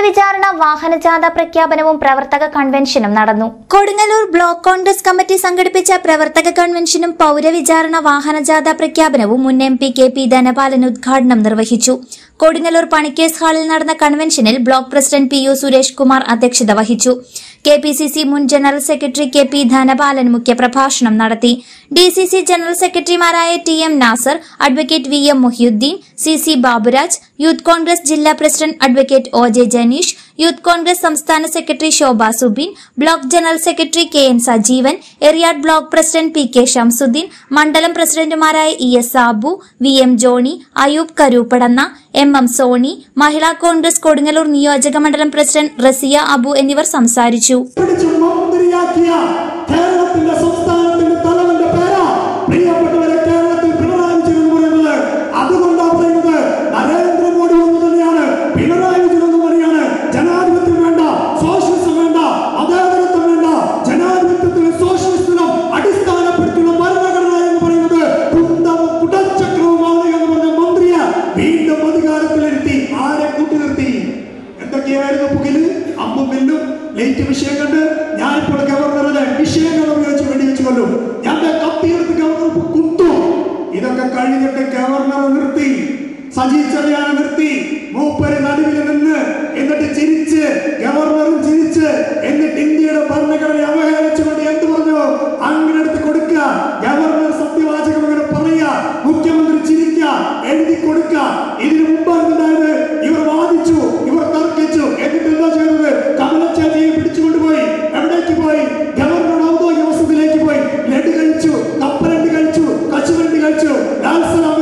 പൗരവിചാരണ വാഹനജാഥ പ്രഖ്യാപനവും പ്രവർത്തക കൺവെൻഷനും നടന്നു കൊടുങ്ങല്ലൂർ ബ്ലോക്ക് കോൺഗ്രസ് കമ്മിറ്റി സംഘടിപ്പിച്ച പ്രവർത്തക കൺവെൻഷനും പൗരവിചാരണ വാഹനജാഥ പ്രഖ്യാപനവും മുൻ M P K P Dhanapalan ഉദ്ഘാടനം നിർവഹിച്ചു കൊടുങ്ങല്ലൂർ പണിക്കേസ് ഹാളിൽ നടന്ന കൺവെൻഷനിൽ block president P U Suresh Kumar അധ്യക്ഷത വഹിച്ചു കെ പി സി സി മുൻ general secretary K P Dhanapalan മുഖ്യപ്രഭാഷണം നടത്തി ഡി സി സി ജനറൽ സെക്രട്ടറിമാരായ T M Nasar advocate V M Mohiyuddin C C Baburaj youth Congress ജില്ലാ president advocate O J Janeesh youth Congress സംസ്ഥാന secretary Shobha Subin block general secretary K N Sajeevan Eriyad block president P K Shamsuddin മണ്ഡലം പ്രസിഡന്റുമാരായ E S Sabu V M Johnny Ayoob Karoopadanna M M Soni മഹിളാ Congress Kodungallur നിയോജക മണ്ഡലം president Raziya Abu എന്നിവർ സംസാരിച്ചു പിടിച്ചു മന്ത്രിയാക്കിയ കേരളത്തിന്റെ സംസ്ഥാനത്തിന്റെ തലവന്റെ പേരാ പ്രിയപ്പെട്ടവരെ കേരളത്തിൽ പിണറായി വിജയൻ എന്ന് പറയുന്നത് അതുകൊണ്ടാ പറയുന്നത് നരേന്ദ്രമോദി ഒന്ന് തന്നെയാണ് പിണറായി വിജയൻ എന്ന് പറയാണ് ജനാധിപത്യം വേണ്ട സോഷ്യലിസം വേണ്ട മതേതരത്വം വേണ്ട ജനാധിപത്യത്തിലും സോഷ്യലിസത്തിലും അടിസ്ഥാനപ്പെടുത്തിയുള്ള ഭരണഘടന എന്ന് പറയുന്നത് കുന്തവും കുടച്ചക്രവുമാണ് എന്ന് പറഞ്ഞ മന്ത്രിയെ വീണ്ടും അധികാരത്തിലിരുത്തി ആരെ കൂട്ടുനിർത്തി എന്തൊക്കെയായിരുന്നു പുകയില് അമ്പും വില്ലും ലൈറ്റ് വിഷയം കണ്ട് ഞാനിപ്പോൾ ഗവർണറുടെ വിഷയങ്ങൾ ഉപയോഗിച്ച് വെടിവെച്ച് കൊല്ലും ഞാൻ ദേ കത്തിയെടുത്ത് ഗവർണർ കുത്തു ഇതൊക്കെ കഴിഞ്ഞിട്ട് ഗവർണർ നിർത്തി സജി ചെറിയാനെ നിർത്തി മൂപ്പര് നടുവിൽ നിന്ന് എന്നിട്ട് ചിരിച്ച് ഗവർണറും ചിരിച്ച് എന്നിട്ട് ഇന്ത്യയുടെ ഭരണഘടന അവഹേളിച്ചുകൊണ്ട് എന്ത് പറഞ്ഞു അങ്ങനെ എടുത്ത് കൊടുക്കുക ഗവർണർ സത്യവാചകം അങ്ങനെ പറയുക മുഖ്യമന്ത്രി ചിരിക്കുക എഴുതി കൊടുക്കുക ഇതിനു മുമ്പായിരുന്നുണ്ടായത് ഇവർ വാദിച്ചു ഇവർ തർക്കിച്ചു എന്നിട്ട് എന്താ ചെയ്തത് കമലച്ചേരിയെ പിടിച്ചുകൊണ്ടുപോയി എവിടേക്ക് പോയി ഗവർണർ ഔദ്യോഗിക വസതിയിലേക്ക് പോയി ലഡു കഴിച്ചു കപ്പലണ്ടി കഴിച്ചു കശുവണ്ടി കഴിച്ചു ലാൽ സലാം